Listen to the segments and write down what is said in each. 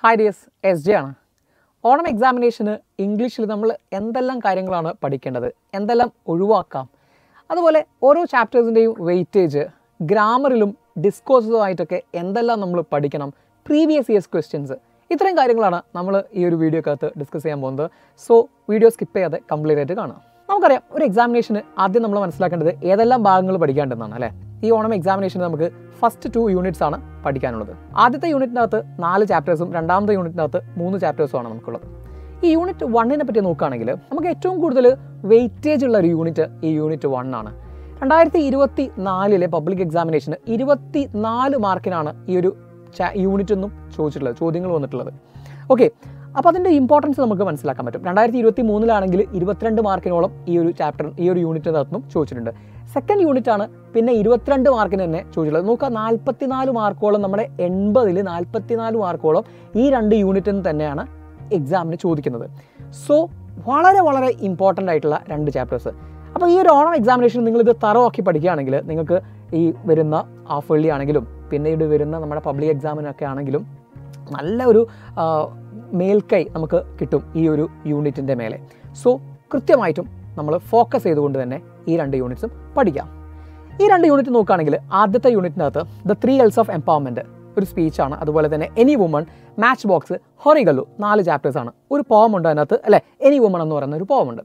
hi ഡിയസ് S J ആണ് ഓണം എക്സാമിനേഷന് ഇംഗ്ലീഷിൽ നമ്മൾ എന്തെല്ലാം കാര്യങ്ങളാണ് പഠിക്കേണ്ടത് എന്തെല്ലാം ഒഴിവാക്കാം അതുപോലെ ഓരോ ചാപ്റ്റേഴ്സിൻ്റെയും വെയിറ്റേജ് ഗ്രാമറിലും ഡിസ്കോഴ്സുമായിട്ടൊക്കെ എന്തെല്ലാം നമ്മൾ പഠിക്കണം പ്രീവിയസ് ഇയേഴ്സ് ക്വസ്റ്റ്യൻസ് ഇത്രയും കാര്യങ്ങളാണ് നമ്മൾ ഈ ഒരു വീഡിയോക്കകത്ത് ഡിസ്കസ് ചെയ്യാൻ പോകുന്നത് സോ വീഡിയോ സ്കിപ്പ് ചെയ്യാതെ കംപ്ലീറ്റ് ആയിട്ട് കാണാം നമുക്കറിയാം ഒരു എക്സാമിനേഷന് ആദ്യം നമ്മൾ മനസ്സിലാക്കേണ്ടത് ഏതെല്ലാം ഭാഗങ്ങൾ പഠിക്കാണ്ടെന്നാണ് അല്ലേ ഈ ഓണം എക്സാമിനേഷന് നമുക്ക് ഫസ്റ്റ് ടു യൂണിറ്റ്സ് ആണ് പഠിക്കാനുള്ളത് ആദ്യത്തെ യൂണിറ്റിനകത്ത് നാല് ചാപ്റ്റേഴ്സും രണ്ടാമത്തെ യൂണിറ്റിനകത്ത് മൂന്ന് ചാപ്റ്റേഴ്സും ആണ് നമുക്കുള്ളത് ഈ യൂണിറ്റ് വണ്ണിനെ പറ്റി നോക്കുകയാണെങ്കിൽ നമുക്ക് ഏറ്റവും കൂടുതൽ വെയിറ്റേജ് ഉള്ള ഒരു യൂണിറ്റ് ഈ യൂണിറ്റ് വൺ ആണ് രണ്ടായിരത്തി ഇരുപത്തി നാലിലെ പബ്ലിക് എക്സാമിനേഷന് ഇരുപത്തി നാല് മാർക്കിനാണ് ഈ ഒരു യൂണിറ്റ് ഒന്നും ചോദിച്ചിട്ടുള്ളത് ചോദ്യങ്ങൾ വന്നിട്ടുള്ളത് ഓക്കെ അപ്പോൾ അതിൻ്റെ ഇമ്പോർട്ടൻസ് നമുക്ക് മനസ്സിലാക്കാൻ പറ്റും രണ്ടായിരത്തി ഇരുപത്തി മൂന്നിലാണെങ്കിൽ ഇരുപത്തിരണ്ട് മാർക്കിനോളം ഈ ഒരു ചാപ്റ്റർ ഈ ഒരു യൂണിറ്റിനകത്തും ചോദിച്ചിട്ടുണ്ട് സെക്കൻഡ് യൂണിറ്റ് ആണ് പിന്നെ ഇരുപത്തിരണ്ട് മാർക്കിന് തന്നെ ചോദിച്ചിട്ടുള്ളത് നോക്കുക നാൽപ്പത്തിനാല് മാർക്കോളം നമ്മുടെ എൺപതിൽ നാൽപ്പത്തിനാല് മാർക്കോളം ഈ രണ്ട് യൂണിറ്റിൽ തന്നെയാണ് എക്സാമിന് ചോദിക്കുന്നത് സോ വളരെ വളരെ ഇമ്പോർട്ടൻ്റ് ആയിട്ടുള്ള രണ്ട് ചാപ്റ്റേഴ്സ് അപ്പോൾ ഈ ഒരു ഓണം എക്സാമിനേഷൻ നിങ്ങളിത് തറവാക്കി പഠിക്കുകയാണെങ്കിൽ നിങ്ങൾക്ക് ഈ വരുന്ന ഹാഫ് വെള്ളി ആണെങ്കിലും പിന്നീട് വരുന്ന നമ്മുടെ പബ്ലിക് എക്സാമിനൊക്കെ ആണെങ്കിലും നല്ല ഒരു ആ, മേൽക്കൈ നമുക്ക് കിട്ടും ഈ ഒരു യൂണിറ്റിൻ്റെ മേലെ സോ കൃത്യമായിട്ടും നമ്മൾ ഫോക്കസ് ചെയ്തുകൊണ്ട് തന്നെ ഈ രണ്ട് യൂണിറ്റ്സും പഠിക്കാം ഈ രണ്ട് യൂണിറ്റ് നോക്കുകയാണെങ്കിൽ ആദ്യത്തെ യൂണിറ്റിനകത്ത് the three L's of empowerment ഒരു സ്പീച്ചാണ് അതുപോലെ തന്നെ എനി വുമൺ മാച്ച് ബോക്സ് ഹൊറിഗല്ലു നാല് ചാപ്റ്റേഴ്സ് ആണ് ഒരു പോം ഉണ്ട് അതിനകത്ത് അല്ലെ എനി വുമൺ എന്ന് പറയുന്ന ഒരു പോം ഉണ്ട്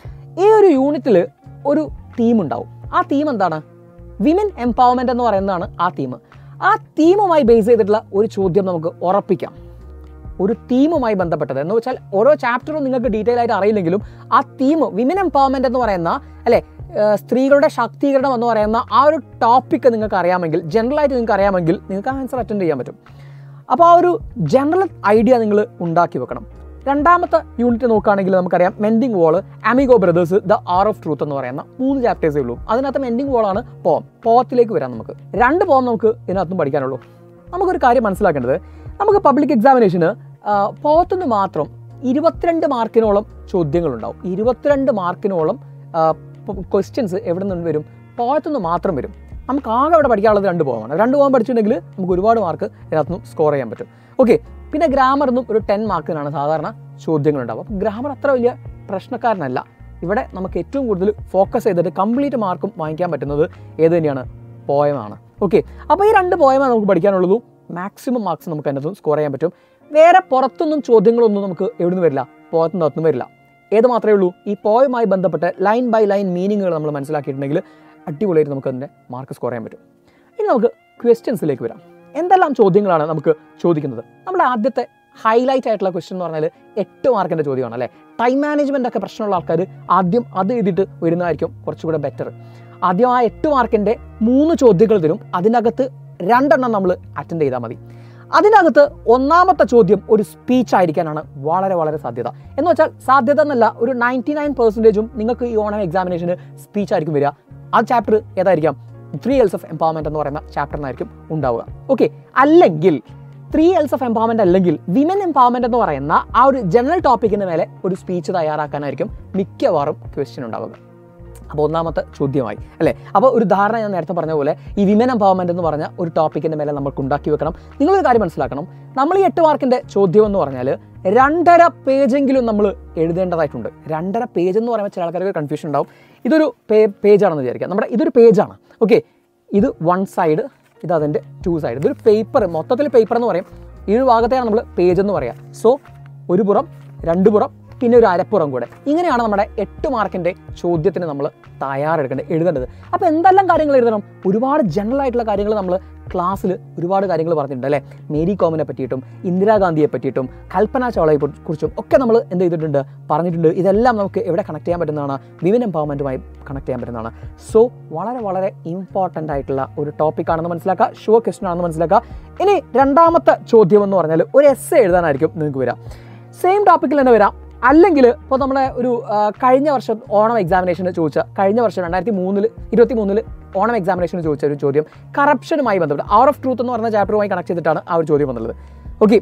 ഈ ഒരു യൂണിറ്റിൽ ഒരു തീം ഉണ്ടാവും ആ തീം എന്താണ് വിമൻ എംപവർമെൻ്റ് എന്ന് പറയുന്നതാണ് ആ തീം ആ തീമുമായി ബേസ് ചെയ്തിട്ടുള്ള ഒരു ചോദ്യം നമുക്ക് ഉറപ്പിക്കാം ഒരു തീമുമായി ബന്ധപ്പെട്ടത് എന്ന് വെച്ചാൽ ഓരോ ചാപ്റ്ററും നിങ്ങൾക്ക് ഡീറ്റെയിൽ ആയിട്ട് അറിയില്ലെങ്കിലും ആ തീം വിമൻ എംപവർമെൻ്റ് എന്ന് പറയുന്ന അല്ലെ ഏഹ് സ്ത്രീകളുടെ ശാക്തീകരണം എന്ന് പറയുന്ന ആ ഒരു ടോപ്പിക്ക് നിങ്ങൾക്ക് അറിയാമെങ്കിൽ ജനറലായിട്ട് നിങ്ങൾക്ക് അറിയാമെങ്കിൽ നിങ്ങൾക്ക് ആൻസർ അറ്റൻഡ് ചെയ്യാൻ പറ്റും അപ്പോൾ ആ ഒരു ജനറൽ ഐഡിയ നിങ്ങൾ ഉണ്ടാക്കി വെക്കണം രണ്ടാമത്തെ യൂണിറ്റ് നോക്കുകയാണെങ്കിൽ നമുക്കറിയാം mending wall amigo brothers the hour of truth എന്ന് പറയുന്ന മൂന്ന് ചാപ്റ്റേഴ്സേ ഉള്ളൂ അതിനകത്ത് മെൻഡിങ് വോളാണ് പോം പോത്തിലേക്ക് വരാം നമുക്ക് രണ്ട് പോം നമുക്ക് ഇതിനകത്തും പഠിക്കാനുള്ളൂ നമുക്കൊരു കാര്യം മനസ്സിലാക്കേണ്ടത് നമുക്ക് പബ്ലിക് എക്സാമിനേഷന് പോത്തുനിന്ന് മാത്രം ഇരുപത്തിരണ്ട് മാർക്കിനോളം ചോദ്യങ്ങളുണ്ടാവും ഇരുപത്തിരണ്ട് മാർക്കിനോളം ക്വസ്റ്റ്യൻസ് എവിടെ നിന്ന് വരും പോയത്തുനിന്ന് മാത്രം വരും നമുക്ക് ആകെ അവിടെ പഠിക്കാനുള്ളത് രണ്ട് പോകാണ് രണ്ട് പോകാൻ പഠിച്ചിട്ടുണ്ടെങ്കിൽ നമുക്ക് ഒരുപാട് മാർക്ക് ഇതിനകത്തുനിന്ന് സ്കോർ ചെയ്യാൻ പറ്റും ഓക്കെ പിന്നെ ഗ്രാമർ നിന്നും ഒരു ടെൻ മാർക്കിനാണ് സാധാരണ ചോദ്യങ്ങളുണ്ടാവും അപ്പോൾ ഗ്രാമർ അത്ര വലിയ പ്രശ്നക്കാരനല്ല ഇവിടെ നമുക്ക് ഏറ്റവും കൂടുതൽ ഫോക്കസ് ചെയ്തിട്ട് കംപ്ലീറ്റ് മാർക്കും വാങ്ങിക്കാൻ പറ്റുന്നത് ഏത് തന്നെയാണ് പോയമാണ് ഓക്കെ അപ്പോൾ ഈ രണ്ട് പോയമേ നമുക്ക് പഠിക്കാനുള്ളൂ മാക്സിമം മാർക്സ് നമുക്ക് അതിനകത്ത് സ്കോർ ചെയ്യാൻ പറ്റും വേറെ പുറത്തൊന്നും ചോദ്യങ്ങളൊന്നും നമുക്ക് എവിടുന്ന് വരില്ല പോയത്തുനിന്ന് അകത്തുനിന്ന് വരില്ല ഏത് മാത്രമേ ഉള്ളൂ ഈ പോയുമായി ബന്ധപ്പെട്ട് ലൈൻ ബൈ ലൈൻ മീനിങ്ങുകൾ നമ്മൾ മനസ്സിലാക്കിയിട്ടുണ്ടെങ്കിൽ അടിപൊളിയായിട്ട് നമുക്ക് അതിൻ്റെ മാർക്ക് സ്കോർ ചെയ്യാൻ പറ്റും ഇനി നമുക്ക് ക്വസ്റ്റ്യൻസിലേക്ക് വരാം എന്തെല്ലാം ചോദ്യങ്ങളാണ് നമുക്ക് ചോദിക്കുന്നത് നമ്മുടെ ആദ്യത്തെ ഹൈലൈറ്റ് ആയിട്ടുള്ള ക്വസ്റ്റ്യൻ എന്ന് പറഞ്ഞാൽ എട്ട് മാർക്കിൻ്റെ ചോദ്യമാണ് അല്ലേ ടൈം മാനേജ്മെൻ്റ് ഒക്കെ പ്രശ്നമുള്ള ആൾക്കാർ ആദ്യം അത് എഴുതിയിട്ട് വരുന്നതായിരിക്കും കുറച്ചുകൂടെ ബെറ്റർ ആദ്യം ആ എട്ട് മാർക്കിൻ്റെ മൂന്ന് ചോദ്യങ്ങൾ തരും അതിനകത്ത് രണ്ടെണ്ണം നമ്മൾ അറ്റൻഡ് ചെയ്താൽ മതി അതിനകത്ത് ഒന്നാമത്തെ ചോദ്യം ഒരു സ്പീച്ച് ആയിരിക്കാനാണ് വളരെ വളരെ സാധ്യത എന്ന് വെച്ചാൽ സാധ്യത എന്നല്ല ഒരു നയൻറ്റി നയൻ പെർസെൻറ്റേജും നിങ്ങൾക്ക് ഈ ഓണം എക്സാമിനേഷന് സ്പീച്ച് ആയിരിക്കും വരിക ആ ചാപ്റ്റർ ഏതായിരിക്കാം ത്രീ എൽസ് ഓഫ് എംപവർമെൻറ്റ് എന്ന് പറയുന്ന ചാപ്റ്ററിനായിരിക്കും ഉണ്ടാവുക ഓക്കെ അല്ലെങ്കിൽ ത്രീ എൽസ് ഓഫ് എംപവർമെൻറ്റ് അല്ലെങ്കിൽ വിമൻ എംപവർമെൻറ്റ് എന്ന് പറയുന്ന ആ ഒരു ജനറൽ ടോപ്പിക്കിന് മേലെ ഒരു സ്പീച്ച് തയ്യാറാക്കാനായിരിക്കും മിക്കവാറും ക്വസ്റ്റ്യൻ ഉണ്ടാവുക അപ്പോൾ ഒന്നാമത്തെ ചോദ്യമായി അല്ലേ അപ്പോൾ ഒരു ധാരണ ഞാൻ നേരത്തെ പറഞ്ഞ പോലെ ഈ വിമൻ എംപവർമെൻ്റ് എന്ന് പറഞ്ഞ ഒരു ടോപ്പിക്കിൻ്റെ മേലെ നമുക്ക് ഉണ്ടാക്കി വെക്കണം നിങ്ങളൊരു കാര്യം മനസ്സിലാക്കണം നമ്മൾ ഈ എട്ട് മാർക്കിൻ്റെ ചോദ്യം എന്ന് പറഞ്ഞാൽ രണ്ടര പേജെങ്കിലും നമ്മൾ എഴുതേണ്ടതായിട്ടുണ്ട് രണ്ടര പേജ് എന്ന് പറയുമ്പോൾ ചില ആൾക്കാർക്ക് കൺഫ്യൂഷൻ ഉണ്ടാവും ഇതൊരു പേ പേജാണെന്ന് വിചാരിക്കാം നമ്മുടെ ഇതൊരു പേജാണ് ഓക്കെ ഇത് വൺ സൈഡ് ഇത് അതിൻ്റെ ടു സൈഡ് ഇതൊരു പേപ്പർ മൊത്തത്തിൽ പേപ്പർ എന്ന് പറയും ഈ ഒരു ഭാഗത്തെയാണ് നമ്മൾ പേജ് എന്ന് പറയാം സോ ഒരു പുറം രണ്ട് പുറം പിന്നെ ഒരു അരപ്പുറം കൂടെ ഇങ്ങനെയാണ് നമ്മുടെ എട്ട് മാർക്കിൻ്റെ ചോദ്യത്തിന് നമ്മൾ തയ്യാറെടുക്കേണ്ടത് എഴുതേണ്ടത് അപ്പോൾ എന്തെല്ലാം കാര്യങ്ങൾ എഴുതണം ഒരുപാട് ജനറൽ ആയിട്ടുള്ള കാര്യങ്ങൾ നമ്മൾ ക്ലാസ്സിൽ ഒരുപാട് കാര്യങ്ങൾ പറഞ്ഞിട്ടുണ്ട് അല്ലേ മേരി കോമിനെ പറ്റിയിട്ടും ഇന്ദിരാഗാന്ധിയെ പറ്റിയിട്ടും കൽപ്പന ചൗളയെ കുറിച്ചും ഒക്കെ നമ്മൾ എന്ത് ചെയ്തിട്ടുണ്ട് പറഞ്ഞിട്ടുണ്ട് ഇതെല്ലാം നമുക്ക് എവിടെ കണക്ട് ചെയ്യാൻ പറ്റുന്നതാണ് വിമൻ എംപവർമെൻറ്റുമായി കണക്ട് ചെയ്യാൻ പറ്റുന്നതാണ് സോ വളരെ വളരെ ഇമ്പോർട്ടൻ്റ് ആയിട്ടുള്ള ഒരു ടോപ്പിക്കാണെന്ന് മനസ്സിലാക്കുക ഷുവർ ക്വസ്റ്റൻ ആണെന്ന് മനസ്സിലാക്കുക ഇനി രണ്ടാമത്തെ ചോദ്യം എന്ന് പറഞ്ഞാൽ ഒരു എസ് എഴുതാനായിരിക്കും നിങ്ങൾക്ക് വരാം സെയിം ടോപ്പിക്കിൽ തന്നെ വരാം അല്ലെങ്കിൽ ഇപ്പോൾ നമ്മുടെ ഒരു ആ, കഴിഞ്ഞ വർഷം ഓണം എക്സാമിനേഷന് ചോദിച്ച കഴിഞ്ഞ വർഷം രണ്ടായിരത്തി മൂന്നിൽ ഇരുപത്തി മൂന്നിൽ ഓണം എക്സാമിനേഷന് ചോദിച്ച ഒരു ചോദ്യം കറപ്ഷനുമായി ബന്ധപ്പെട്ട് അവർ ഓഫ് ട്രൂത്ത് എന്ന് പറയുന്ന ചാപ്റ്ററുമായി കണക്ട് ചെയ്തിട്ടാണ് ആ ഒരു ചോദ്യം വന്നുള്ളത് ഓക്കെ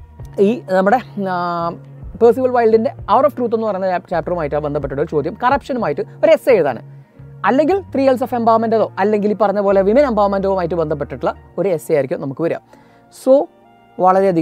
ഈ നമ്മുടെ പേഴ്സിവൽ വൈൽഡിൻ്റെ അവർ ഓഫ് ട്രൂത്ത് എന്ന് പറയുന്ന ചാപ്റ്ററുമായിട്ട് ബന്ധപ്പെട്ട ഒരു ചോദ്യം കറപ്ഷനുമായിട്ട് ഒരു എസ് എഴുതാണ് അല്ലെങ്കിൽ ത്രീ എൽസ് ഓഫ് എംപവർമെൻറ്റോ അല്ലെങ്കിൽ ഈ പറഞ്ഞ പോലെ വിമൻ എംപവർമെൻറ്റുമായിട്ട് ബന്ധപ്പെട്ടിട്ടുള്ള ഒരു എസ് ആയിരിക്കും നമുക്ക് വരിക സോ വളരെയധികം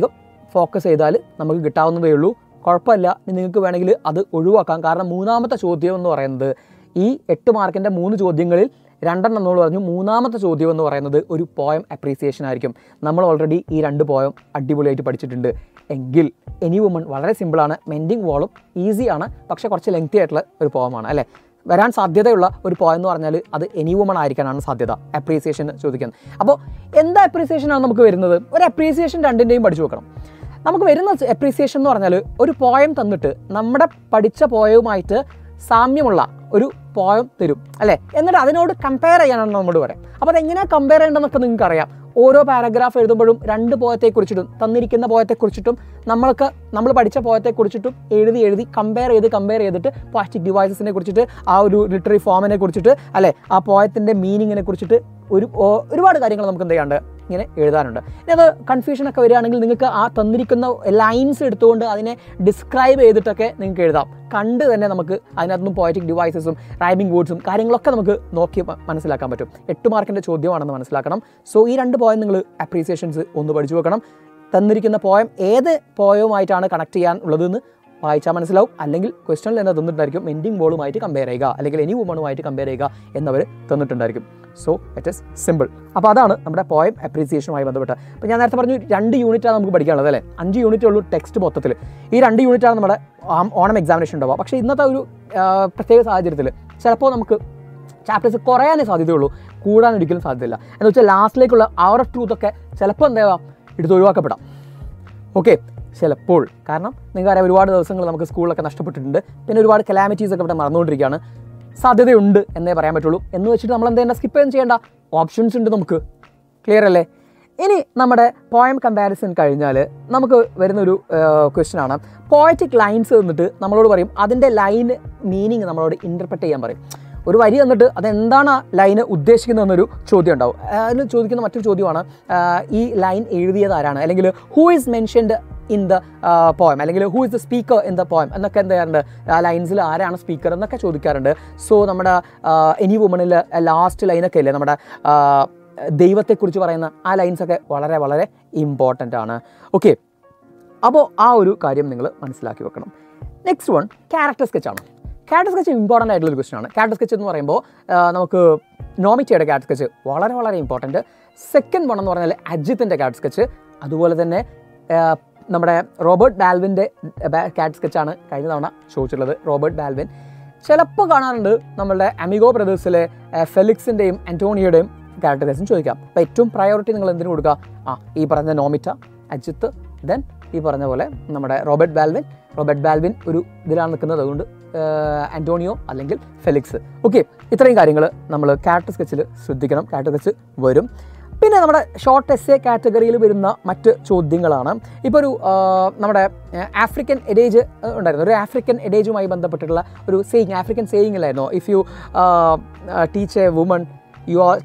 ഫോക്കസ് ചെയ്താൽ നമുക്ക് കിട്ടാവുന്നതേ ഉള്ളൂ കുഴപ്പമില്ല ഇനി നിങ്ങൾക്ക് വേണമെങ്കിൽ അത് ഒഴിവാക്കാം കാരണം മൂന്നാമത്തെ ചോദ്യം എന്ന് പറയുന്നത് ഈ എട്ട് മാർക്കിൻ്റെ മൂന്ന് ചോദ്യങ്ങളിൽ രണ്ടെണ്ണം നമ്മൾ പറഞ്ഞു മൂന്നാമത്തെ ചോദ്യം എന്ന് പറയുന്നത് ഒരു പോയം അപ്രീസിയേഷൻ ആയിരിക്കും നമ്മൾ ഓൾറെഡി ഈ രണ്ട് പോയം അടിപൊളിയായിട്ട് പഠിച്ചിട്ടുണ്ട് എങ്കിൽ എനി വുമൺ വളരെ സിമ്പിളാണ് മെൻഡിങ് വോളും ഈസിയാണ് പക്ഷേ കുറച്ച് ലെങ്തി ആയിട്ടുള്ള ഒരു പോയമാണ് അല്ലേ വരാൻ സാധ്യതയുള്ള ഒരു പോയം എന്ന് പറഞ്ഞാൽ അത് എനി വുമൺ ആയിരിക്കാനാണ് സാധ്യത അപ്രീസിയേഷൻ ചോദിക്കുന്നത് അപ്പോൾ എന്താ അപ്രീസിയേഷൻ ആണ് നമുക്ക് വരുന്നത് ഒരു അപ്രീസിയേഷൻ രണ്ടിൻ്റെയും പഠിച്ചു വെക്കണം നമുക്ക് വരുന്ന അപ്രീസിയേഷൻ എന്ന് പറഞ്ഞാൽ ഒരു പോയം തന്നിട്ട് നമ്മുടെ പഠിച്ച പോയവുമായിട്ട് സാമ്യമുള്ള ഒരു പോയം തരും അല്ലേ എന്നിട്ട് അതിനോട് കമ്പയർ ചെയ്യാനാണ് നമ്മോട് പറയാം അപ്പോൾ അതെങ്ങനെയാണ് കമ്പയർ ചെയ്യേണ്ടതെന്നൊക്കെ നിങ്ങൾക്ക് അറിയാം ഓരോ പാരഗ്രാഫ് എഴുതുമ്പോഴും രണ്ട് പോയത്തെക്കുറിച്ചിട്ടും തന്നിരിക്കുന്ന പോയത്തെക്കുറിച്ചിട്ടും നമ്മൾക്ക് നമ്മൾ പഠിച്ച പോയത്തെക്കുറിച്ചിട്ടും എഴുതി എഴുതി കമ്പയർ ചെയ്ത് കമ്പയർ ചെയ്തിട്ട് പ്ലാസ്റ്റിക് ഡിവൈസസിനെ കുറിച്ചിട്ട് ആ ഒരു ലിറ്ററി ഫോമിനെ കുറിച്ചിട്ട് അല്ലേ ആ പോയത്തിൻ്റെ മീനിങ്ങിനെ കുറിച്ചിട്ട് ഒരു ഓ- ഒരുപാട് കാര്യങ്ങൾ നമുക്ക് എന്ത് ചെയ്യാണ്ട് ഇങ്ങനെ എഴുതാനുണ്ട് ഇനി അത് കൺഫ്യൂഷൻ ഒക്കെ വരികയാണെങ്കിൽ നിങ്ങൾക്ക് ആ തന്നിരിക്കുന്ന ലൈൻസ് എടുത്തുകൊണ്ട് അതിനെ ഡിസ്ക്രൈബ് ചെയ്തിട്ടൊക്കെ നിങ്ങൾക്ക് എഴുതാം കണ്ട് തന്നെ നമുക്ക് അതിനകത്തുനിന്ന് പോയറ്റിക് ഡിവൈസസും റൈമിംഗ് വേർഡ്സും കാര്യങ്ങളൊക്കെ നമുക്ക് നോക്കി മ- മനസ്സിലാക്കാൻ പറ്റും എട്ട് മാർക്കിൻ്റെ ചോദ്യമാണെന്ന് മനസ്സിലാക്കണം സോ ഈ രണ്ട് പോയം നിങ്ങൾ അപ്രീസിയേഷൻസ് ഒന്ന് പഠിച്ചു വെക്കണം തന്നിരിക്കുന്ന പോയം ഏത് പോയവുമായിട്ടാണ് കണക്ട് ചെയ്യാൻ ഉള്ളതെന്ന് വായിച്ചാൽ മനസ്സിലാവും അല്ലെങ്കിൽ ക്വസ്റ്റനിൽ തന്നെ തന്നിട്ടുണ്ടായിരിക്കും എൻഡിങ് ബോളുമായിട്ട് കമ്പയർ ചെയ്യുക അല്ലെങ്കിൽ എനി വുമണുമായിട്ട് കമ്പയർ ചെയ്യുക എന്നവർ തന്നിട്ടുണ്ടായിരിക്കും സോ ഇറ്റ് ഇസ് സിമ്പിൾ അപ്പോൾ അതാണ് നമ്മുടെ പോയം അപ്രീസിയേഷനുമായി ബന്ധപ്പെട്ട് അപ്പോൾ ഞാൻ നേരത്തെ പറഞ്ഞു രണ്ട് യൂണിറ്റാണ് നമുക്ക് പഠിക്കാനുള്ളത് അല്ലേ അഞ്ച് യൂണിറ്റേ ഉള്ളൂ ടെക്സ്റ്റ് മൊത്തത്തിൽ ഈ രണ്ട് യൂണിറ്റാണ് നമ്മുടെ ആം- ഓണം എക്സാമിനേഷൻ ഉണ്ടാവുക പക്ഷേ ഇന്നത്തെ ഒരു ആ, പ്രത്യേക സാഹചര്യത്തിൽ ചിലപ്പോൾ നമുക്ക് ചാപ്റ്റേഴ്സ് കുറയാനേ സാധ്യതയുള്ളൂ കൂടാൻ ഒരിക്കലും സാധ്യതയില്ല എന്ന് വെച്ചാൽ ലാസ്റ്റിലേക്കുള്ള അവർ ഓഫ് ട്രൂത്ത് ഒക്കെ ചിലപ്പോൾ എന്താവാം എടുത്ത് ഒഴിവാക്കപ്പെടാം ഓക്കെ ചിലപ്പോൾ കാരണം നിങ്ങൾക്കറിയാം ഒരുപാട് ദിവസങ്ങൾ നമുക്ക് സ്കൂളിലൊക്കെ നഷ്ടപ്പെട്ടിട്ടുണ്ട് പിന്നെ ഒരുപാട് കലാമിറ്റീസ് ഒക്കെ ഇവിടെ മറന്നുകൊണ്ടിരിക്കുകയാണ് സാധ്യതയുണ്ട് എന്നേ പറയാൻ പറ്റുള്ളൂ എന്ന് വെച്ചിട്ട് നമ്മൾ എന്ത് ചെയ്യേണ്ട സ്കിപ്പ് ചെയ്യും ചെയ്യേണ്ട ഓപ്ഷൻസ് ഉണ്ട് നമുക്ക് ക്ലിയർ അല്ലേ ഇനി നമ്മുടെ പോയം കമ്പാരിസൺ കഴിഞ്ഞാൽ നമുക്ക് വരുന്നൊരു ക്വസ്റ്റ്യൻ ആണ് പോയറ്റിക് ലൈൻസ് തന്നിട്ട് നമ്മളോട് പറയും അതിൻ്റെ ലൈൻ മീനിങ് നമ്മളോട് ഇൻ്റർപ്രറ്റ് ചെയ്യാൻ പറയും ഒരു വരി തന്നിട്ട് അതെന്താണ് ആ ലൈന് ഉദ്ദേശിക്കുന്നതെന്നൊരു ചോദ്യം ഉണ്ടാവും അതിന് ചോദിക്കുന്ന മറ്റൊരു ചോദ്യമാണ് ആ, ഈ ലൈൻ എഴുതിയത് ആരാണ് അല്ലെങ്കിൽ who is mentioned in the poem അല്ലെങ്കിൽ who is the speaker in the poem എന്നൊക്കെ എന്ത് ചെയ്യാറുണ്ട് ആ ലൈൻസിൽ ആരാണ് സ്പീക്കർ എന്നൊക്കെ ചോദിക്കാറുണ്ട് സോ നമ്മുടെ എനി വുമണിൽ ലാസ്റ്റ് ലൈനൊക്കെ ഇല്ലേ നമ്മുടെ ആ, ദൈവത്തെക്കുറിച്ച് പറയുന്ന ആ ലൈൻസൊക്കെ വളരെ വളരെ ഇമ്പോർട്ടൻ്റ് ആണ് ഓക്കെ അപ്പോൾ ആ ഒരു കാര്യം നിങ്ങൾ മനസ്സിലാക്കി വെക്കണം നെക്സ്റ്റ് വൺ ക്യാരക്ടർ സ്കെച്ചാണ് ക്യാരക്ടർ സ്കെച്ച് ഇമ്പോർട്ടൻ്റ് ആയിട്ടുള്ള ഒരു ക്വസ്റ്റൻ ആണ് ക്യാരക്ടർ സ്കെച്ച് എന്ന് പറയുമ്പോൾ ആ, നമുക്ക് നോമിറ്റിയുടെ ക്യാരക്ടർ സ്കെച്ച് വളരെ വളരെ ഇമ്പോർട്ടൻറ്റ് സെക്കൻഡ് വൺ എന്ന് പറഞ്ഞാൽ അജിത്തിൻ്റെ ക്യാരക്ടർ സ്കെച്ച് അതുപോലെ തന്നെ ആ, നമ്മുടെ റോബർട്ട് ബാൽവിൻ്റെ ക്യാരക്ടർ സ്കെച്ചാണ് കഴിഞ്ഞ തവണ ചോദിച്ചിട്ടുള്ളത് റോബർട്ട് ബാൽവിൻ ചിലപ്പോൾ കാണാറുണ്ട് നമ്മളുടെ അമിഗോ ബ്രദേഴ്സിലെ ഫെലിക്സിൻ്റെയും ആൻറ്റോണിയുടെയും ക്യാരക്ടർ സ്കെച്ചും ചോദിക്കാം അപ്പോൾ ഏറ്റവും പ്രയോറിറ്റി നിങ്ങൾ എന്തിനു കൊടുക്കുക ആ ഈ പറഞ്ഞ നോമിറ്റ അജിത്ത് ദെൻ ഈ പറഞ്ഞ പോലെ നമ്മുടെ റോബർട്ട് ബാൽവിൻ റോബർട്ട് ബാൽവിൻ ഒരു ഇതിലാണ് നിൽക്കുന്നത് അതുകൊണ്ട് ആഹ്, ആന്റോണിയോ അല്ലെങ്കിൽ ഫെലിക്സ് ഓക്കെ ഇത്രയും കാര്യങ്ങൾ നമ്മൾ ക്യാരക്ടർ സ്കെച്ചിൽ ശ്രദ്ധിക്കണം ക്യാരക്ടർ സ്കെച്ച് വരും പിന്നെ നമ്മുടെ ഷോർട്ട് എസ് എ കാറ്റഗറിയിൽ വരുന്ന മറ്റ് ചോദ്യങ്ങളാണ് ഇപ്പോൾ ഒരു ആഹ്, നമ്മുടെ ആഹ്, ആഫ്രിക്കൻ എഡേജ് ഉണ്ടായിരുന്നു ഒരു ആഫ്രിക്കൻ എഡേജുമായി ബന്ധപ്പെട്ടിട്ടുള്ള ഒരു സേയിങ് ആഫ്രിക്കൻ സേയിങ് അല്ലായിരുന്നു if you teach a woman you are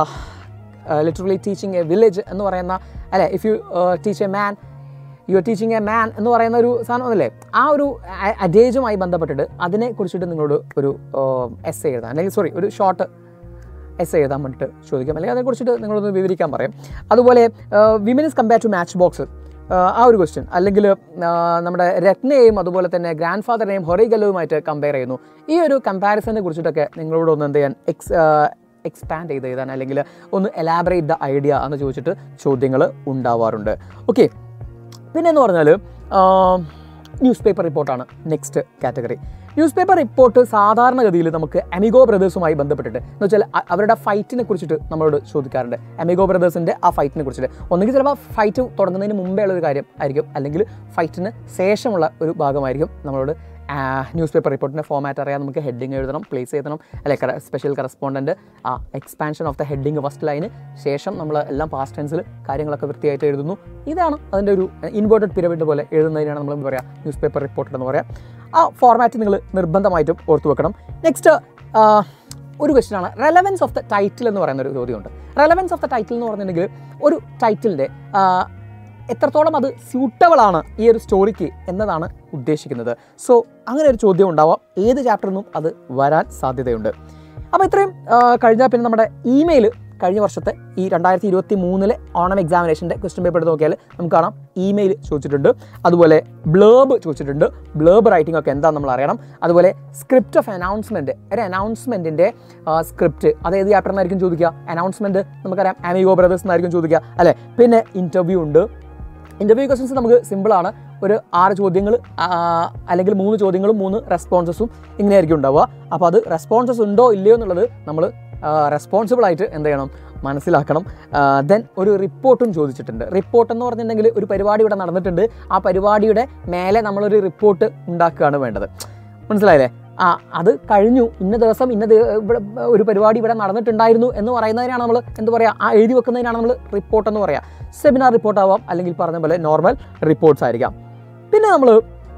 literally teaching a village എന്ന് പറയുന്ന അല്ലെ if you teach a man you are teaching a man എന്ന് പറയുന്ന ഒരു സാധനമല്ലേ ആ ഒരു അഡേജുമായി ബന്ധപ്പെട്ടിട്ട് അതിനെ കുറിച്ചിട്ട് നിങ്ങളോട് ഒരു എസ് എഴുതാൻ അല്ലെങ്കിൽ സോറി ഒരു ഷോർട്ട് എസ് എഴുതാൻ വേണ്ടിയിട്ട് ചോദിക്കാം അല്ലെങ്കിൽ അതിനെക്കുറിച്ചിട്ട് നിങ്ങളൊന്ന് വിവരിക്കാൻ പറയും അതുപോലെ women is compare to match box ആ ഒരു ക്വസ്റ്റ്യൻ അല്ലെങ്കിൽ നമ്മുടെ രത്നയെയും അതുപോലെ തന്നെ ഗ്രാൻഡ് ഫാദറിനെയും ഹൊറിഗലുമായിട്ട് കമ്പയർ ചെയ്യുന്നു ഈ ഒരു കമ്പാരിസനെ കുറിച്ചിട്ടൊക്കെ നിങ്ങളോട് ഒന്ന് എന്ത് ചെയ്യാൻ എക്സ് എക്സ്പാൻഡ് ചെയ്ത് എഴുതാൻ അല്ലെങ്കിൽ ഒന്ന് എലാബറേറ്റ് ദ ഐഡിയ എന്ന് ചോദിച്ചിട്ട് ചോദ്യങ്ങൾ ഉണ്ടാവാറുണ്ട് ഓക്കെ പിന്നെ എന്ന് പറഞ്ഞാൽ ന്യൂസ് പേപ്പർ റിപ്പോർട്ടാണ് next category newspaper report സാധാരണഗതിയിൽ നമുക്ക് അമിഗോ ബ്രദേഴ്സുമായി ബന്ധപ്പെട്ടിട്ട് എന്ന് വെച്ചാൽ അ- അവരുടെ ഫൈറ്റിനെ കുറിച്ചിട്ട് നമ്മളോട് ചോദിക്കാറുണ്ട് അമിഗോ ബ്രദേഴ്സിൻ്റെ ആ ഫൈറ്റിനെ കുറിച്ചിട്ട് ഒന്നുകിൽ ചിലപ്പോൾ ഫൈറ്റ് തുടങ്ങുന്നതിന് മുമ്പേ ഉള്ള ഒരു കാര്യം ആയിരിക്കും അല്ലെങ്കിൽ ഫൈറ്റിന് ശേഷമുള്ള ഒരു ഭാഗമായിരിക്കും നമ്മളോട് ന്യൂസ് പേപ്പർ റിപ്പോർട്ടിൻ്റെ ഫോമാറ്റ് അറിയാൻ നമുക്ക് ഹെഡിങ് എഴുതണം പ്ലേസ് എഴുതണം അല്ലെ സ്പെഷ്യൽ കറസ്പോണ്ടൻറ്റ് ആ expansion of the heading first ലൈന് ശേഷം നമ്മൾ എല്ലാം പാസ്റ്റ് ടെൻസിൽ കാര്യങ്ങളൊക്കെ വൃത്തിയായിട്ട് എഴുതുന്നു ഇതാണ് അതിൻ്റെ ഒരു ഇൻവേർട്ടഡ് പിരമിഡ് പോലെ എഴുതുന്നതിനാണ് നമ്മൾ എന്താ പറയുക ന്യൂസ് പേപ്പർ റിപ്പോർട്ട് എന്ന് പറയാം ആ ഫോർമാറ്റ് നിങ്ങൾ നിർബന്ധമായിട്ടും ഓർത്തു വെക്കണം നെക്സ്റ്റ് ഒരു ക്വസ്റ്റ്യൻ ആണ് റെലവൻസ് ഓഫ് ദ ടൈറ്റിൽ എന്ന് പറയുന്ന ഒരു ചോദ്യമുണ്ട് റെലവൻസ് ഓഫ് ദ ടൈറ്റിൽ എന്ന് പറഞ്ഞിട്ടുണ്ടെങ്കിൽ ഒരു ടൈറ്റിലിൻ്റെ എത്രത്തോളം അത് സ്യൂട്ടബിൾ ആണ് ഈ ഒരു സ്റ്റോറിക്ക് എന്നതാണ് ഉദ്ദേശിക്കുന്നത് സോ അങ്ങനെ ഒരു ചോദ്യം ഉണ്ടാവാം ഏത് ചാപ്റ്ററിൽ നിന്നും അത് വരാൻ സാധ്യതയുണ്ട് അപ്പോൾ ഇത്രയും ആ, കഴിഞ്ഞാൽ പിന്നെ നമ്മുടെ ഇമെയിൽ കഴിഞ്ഞ വർഷത്തെ ഈ രണ്ടായിരത്തി ഇരുപത്തി മൂന്നിലെ ഓണം എക്സാമിനേഷൻ്റെ ക്വസ്റ്റ്യൻ പേപ്പർ എടുത്ത് നോക്കിയാൽ നമുക്ക് കാണാം ഇമെയിൽ ചോദിച്ചിട്ടുണ്ട് അതുപോലെ ബ്ലേബ് ചോദിച്ചിട്ടുണ്ട് ബ്ലേബ് റൈറ്റിംഗ് ഒക്കെ എന്താണെന്ന് നമ്മൾ അറിയണം അതുപോലെ സ്ക്രിപ്റ്റ് ഓഫ് അനൗൺസ്മെൻറ്റ് ഒരു അനൗൺസ്മെൻറ്റിൻ്റെ സ്ക്രിപ്റ്റ് അത് ഏത് ചാപ്റ്ററിനായിരിക്കും ചോദിക്കുക അനൗൺസ്മെൻറ്റ് നമുക്കറിയാം അമിഗോ ബ്രദേഴ്സ് എന്നായിരിക്കും ചോദിക്കുക അല്ലേ പിന്നെ ഇൻ്റർവ്യൂ ഉണ്ട് ഇൻ്റർവ്യൂ ക്വസ്റ്റ്യൻസ് നമുക്ക് സിമ്പിളാണ് ഒരു ആറ് ചോദ്യങ്ങൾ അല്ലെങ്കിൽ മൂന്ന് ചോദ്യങ്ങളും മൂന്ന് റെസ്പോൺസസും ഇങ്ങനെയായിരിക്കും ഉണ്ടാവുക അപ്പോൾ അത് റെസ്പോൺസസ് ഉണ്ടോ ഇല്ലയോ എന്നുള്ളത് നമ്മൾ റെസ്പോൺസിബിൾ ആയിട്ട് എന്ത് ചെയ്യണം മനസ്സിലാക്കണം ദെൻ ഒരു റിപ്പോർട്ടും ചോദിച്ചിട്ടുണ്ട് റിപ്പോർട്ട് എന്ന് പറഞ്ഞിട്ടുണ്ടെങ്കിൽ ഒരു പരിപാടി ഇവിടെ നടന്നിട്ടുണ്ട് ആ പരിപാടിയുടെ മേലെ നമ്മളൊരു റിപ്പോർട്ട് ഉണ്ടാക്കുകയാണ് വേണ്ടത് മനസ്സിലായില്ലേ ആ അത് കഴിഞ്ഞു ഇന്ന ദിവസം ഇന്ന ദി- ഇവിടെ ഒരു പരിപാടി ഇവിടെ നടന്നിട്ടുണ്ടായിരുന്നു എന്ന് പറയുന്നതിനാണ് നമ്മൾ എന്ത് പറയുക ആ എഴുതി വെക്കുന്നതിനാണ് നമ്മൾ റിപ്പോർട്ട് എന്ന് പറയുക സെമിനാർ റിപ്പോർട്ട് ആവാം അല്ലെങ്കിൽ പറഞ്ഞ പോലെ നോർമൽ റിപ്പോർട്ട്സ് ആയിരിക്കാം പിന്നെ നമ്മൾ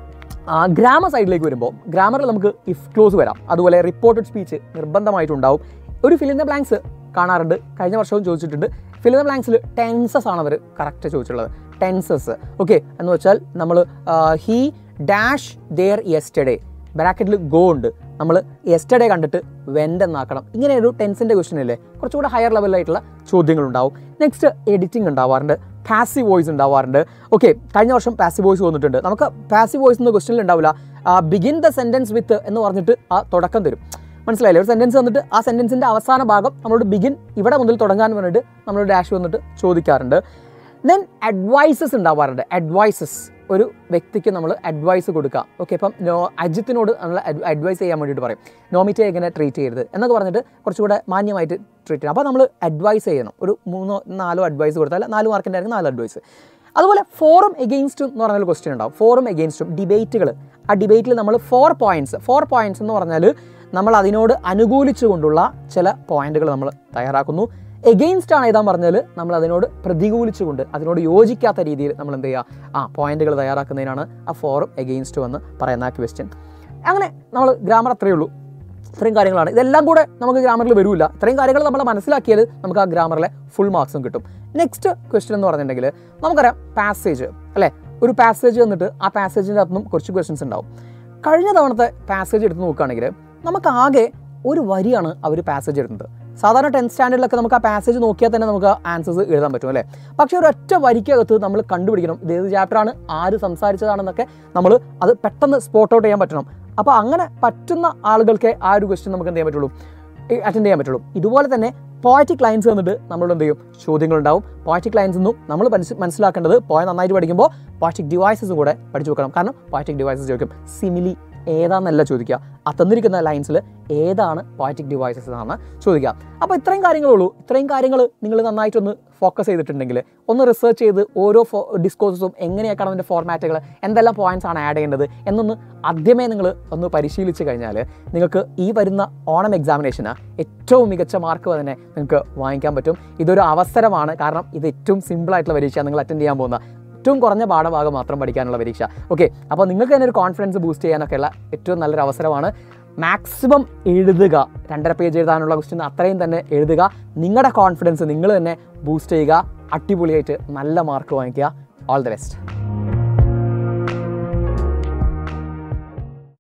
ഗ്രാമർ സൈഡിലേക്ക് വരുമ്പോൾ ഗ്രാമറിൽ നമുക്ക് ഇഫ് ക്ലോസ് വരാം അതുപോലെ റിപ്പോർട്ടഡ് സ്പീച്ച് നിർബന്ധമായിട്ടുണ്ടാവും ഒരു ഫിലിം ദ ബ്ലാങ്ക്സ് കാണാറുണ്ട് കഴിഞ്ഞ വർഷവും ചോദിച്ചിട്ടുണ്ട് ഫിലിം ദ ബ്ലാങ്ക്സിൽ ടെൻസസ് ആണ് അവർ കറക്റ്റ് ചോദിച്ചിട്ടുള്ളത് ടെൻസസ് ഓക്കെ എന്ന് വെച്ചാൽ നമ്മൾ ഹീ ഡാഷ് ദെയർ യെസ്റ്റഡേ ബ്രാക്കറ്റിൽ ഗോ ഉണ്ട് നമ്മൾ യെസ്റ്റഡേ കണ്ടിട്ട് വെൻ്റ് എന്നാക്കണം ഇങ്ങനെ ഒരു ടെൻസിൻ്റെ ക്വസ്റ്റ്യൻ അല്ലേ കുറച്ചുകൂടെ ഹയർ ലെവലായിട്ടുള്ള ചോദ്യങ്ങളുണ്ടാവും നെക്സ്റ്റ് എഡിറ്റിംഗ് ഉണ്ടാവാറുണ്ട് പാസീവ് വോയിസ് ഉണ്ടാവാറുണ്ട് ഓക്കെ കഴിഞ്ഞ വർഷം പാസീവ് വോയിസ് വന്നിട്ടുണ്ട് നമുക്ക് പാസീവ് വോയിസ് എന്ന ക്വസ്റ്റ്യനിൽ ഉണ്ടാവില്ല ബിഗിൻ ദ സെൻറ്റൻസ് വിത്ത് എന്ന് പറഞ്ഞിട്ട് ആ തുടക്കം തരും മനസ്സിലായില്ലേ ഒരു സെൻറ്റൻസ് വന്നിട്ട് ആ സെൻറ്റൻസിൻ്റെ അവസാന ഭാഗം നമ്മളോട് ബിഗിൻ ഇവിടെ മുതൽ തുടങ്ങാൻ പറഞ്ഞിട്ട് നമ്മളോട് ഡാഷ് വന്നിട്ട് ചോദിക്കാറുണ്ട് ദെൻ അഡ്വൈസസ് ഉണ്ടാവാറുണ്ട് അഡ്വൈസസ് ഒരു വ്യക്തിക്ക് നമ്മൾ അഡ്വൈസ് കൊടുക്കാം ഓക്കെ ഇപ്പം നോ അജിത്തിനോട് നമ്മൾ അഡ്വൈസ് ചെയ്യാൻ വേണ്ടിയിട്ട് പറയും നോമിറ്റേ എങ്ങനെ ട്രീറ്റ് ചെയ്യരുത് എന്നൊക്കെ പറഞ്ഞിട്ട് കുറച്ചുകൂടെ മാന്യമായിട്ട് ട്രീറ്റ് ചെയ്യണം അപ്പോൾ നമ്മൾ അഡ്വൈസ് ചെയ്യണം ഒരു മൂന്നോ നാലോ അഡ്വൈസ് കൊടുത്താൽ നാല് മാർക്കിൻ്റെ ആയിരിക്കും നാല് അഡ്വൈസ് അതുപോലെ ഫോറും എഗെയിൻസ്റ്റും എന്ന് പറഞ്ഞൊരു ക്വസ്റ്റ്യൻ ഉണ്ടാവും ഫോറും എഗെയിൻസ്റ്റും ഡിബേറ്റുകൾ ആ ഡിബേറ്റിൽ നമ്മൾ ഫോർ പോയിന്റ്സ് ഫോർ പോയിന്റ്സ് എന്ന് പറഞ്ഞാൽ നമ്മൾ അതിനോട് അനുകൂലിച്ചുകൊണ്ടുള്ള ചില പോയിന്റുകൾ നമ്മൾ തയ്യാറാക്കുന്നു എഗെയിൻസ്റ്റ് ആണ് എഴുതാൻ പറഞ്ഞാൽ നമ്മൾ അതിനോട് പ്രതികൂലിച്ചുകൊണ്ട് അതിനോട് യോജിക്കാത്ത രീതിയിൽ നമ്മൾ എന്ത് ചെയ്യുക ആ പോയിന്റുകൾ തയ്യാറാക്കുന്നതിനാണ് ആ ഫോറും എഗെയിൻസ്റ്റും എന്ന് പറയുന്ന ആ ക്വസ്റ്റ്യൻ അങ്ങനെ നമ്മൾ ഗ്രാമർ അത്രയേ ഉള്ളൂ ഇത്രയും കാര്യങ്ങളാണ് ഇതെല്ലാം കൂടെ നമുക്ക് ഗ്രാമറിൽ വരില്ല ഇത്രയും കാര്യങ്ങൾ നമ്മൾ മനസ്സിലാക്കിയാൽ നമുക്ക് ആ ഗ്രാമറിലെ ഫുൾ മാർക്സും കിട്ടും നെക്സ്റ്റ് ക്വസ്റ്റ്യൻ എന്ന് പറഞ്ഞിട്ടുണ്ടെങ്കിൽ നമുക്കറിയാം പാസേജ് അല്ലേ ഒരു പാസേജ് വന്നിട്ട് ആ പാസേജിൻ്റെ അകത്തുനിന്നും കുറച്ച് ക്വസ്റ്റ്യൻസ് ഉണ്ടാവും കഴിഞ്ഞ തവണത്തെ പാസേജ് എടുത്ത് നോക്കുകയാണെങ്കിൽ നമുക്ക് ആകെ ഒരു വരിയാണ് അവർ പാസേജ് എടുത്തത് സാധാരണ ടെൻത്ത് സ്റ്റാൻഡേർഡിലൊക്കെ നമുക്ക് ആ പാസേജ് നോക്കിയാൽ തന്നെ നമുക്ക് ആൻസേഴ്സ് എഴുതാൻ പറ്റും അല്ലേ പക്ഷേ ഒരു ഒറ്റ വരിക്കകത്ത് നമ്മൾ കണ്ടുപിടിക്കണം ഇത് ഏത് ചാപ്റ്ററാണ് ആര് സംസാരിച്ചതാണെന്നൊക്കെ നമ്മൾ അത് പെട്ടെന്ന് സ്പോട്ട് ഔട്ട് ചെയ്യാൻ പറ്റണം അപ്പോൾ അങ്ങനെ പറ്റുന്ന ആളുകൾക്ക് ആ ഒരു ക്വസ്റ്റ്യൻ നമുക്ക് എന്ത് ചെയ്യാൻ പറ്റുള്ളൂ അറ്റൻഡ് ചെയ്യാൻ പറ്റുള്ളൂ ഇതുപോലെ തന്നെ പോയറ്റിക് ലൈൻസ് വന്നിട്ട് നമ്മളോട് എന്ത് ചെയ്യും ചോദ്യങ്ങളുണ്ടാവും പോയറ്റിക് ലൈൻസ് ഒന്നും നമ്മൾ മനസ്സ് മനസ്സിലാക്കേണ്ടത് പോയ നന്നായിട്ട് പഠിക്കുമ്പോൾ പോയറ്റിക് ഡിവൈസസ് കൂടെ പഠിച്ചു വെക്കണം കാരണം പോയറ്റിക് ഡിവൈസസ് ചോദിക്കും സിമിലി ഏതാണെന്നല്ല ചോദിക്കുക ആ തന്നിരിക്കുന്ന ലൈൻസിൽ ഏതാണ് പോയറ്റിക് ഡിവൈസസ് എന്നാണ് ചോദിക്കുക അപ്പോൾ ഇത്രയും കാര്യങ്ങളുള്ളൂ ഇത്രയും കാര്യങ്ങൾ നിങ്ങൾ നന്നായിട്ടൊന്ന് ഫോക്കസ് ചെയ്തിട്ടുണ്ടെങ്കിൽ ഒന്ന് റിസർച്ച് ചെയ്ത് ഓരോ ഫോ ഡിസ്കോഴ്സസും എങ്ങനെയൊക്കെയാണ് അതിൻ്റെ ഫോർമാറ്റുകൾ എന്തെല്ലാം പോയിന്റ്സ് ആണ് ആഡ് ചെയ്യേണ്ടത് എന്നൊന്ന് ആദ്യമേ നിങ്ങൾ ഒന്ന് പരിശീലിച്ച് കഴിഞ്ഞാൽ നിങ്ങൾക്ക് ഈ വരുന്ന ഓണം എക്സാമിനേഷന് ഏറ്റവും മികച്ച മാർക്ക് തന്നെ നിങ്ങൾക്ക് വാങ്ങിക്കാൻ പറ്റും ഇതൊരു അവസരമാണ് കാരണം ഇത് ഏറ്റവും സിമ്പിളായിട്ടുള്ള പരീക്ഷ നിങ്ങൾ അറ്റൻഡ് ചെയ്യാൻ പോകുന്ന ഏറ്റവും കുറഞ്ഞ പാഠഭാഗം മാത്രം പഠിക്കാനുള്ള പരീക്ഷ ഓക്കെ അപ്പോൾ നിങ്ങൾക്ക് തന്നെ ഒരു കോൺഫിഡൻസ് ബൂസ്റ്റ് ചെയ്യാനൊക്കെയുള്ള ഏറ്റവും നല്ലൊരു അവസരമാണ് മാക്സിമം എഴുതുക രണ്ടര പേജ് എഴുതാനുള്ള ക്വസ്റ്റ്യൻ അത്രയും തന്നെ എഴുതുക നിങ്ങളുടെ കോൺഫിഡൻസ് നിങ്ങൾ തന്നെ ബൂസ്റ്റ് ചെയ്യുക അടിപൊളിയായിട്ട് നല്ല മാർക്ക് വാങ്ങിക്കുക ഓൾ ദി ബെസ്റ്റ്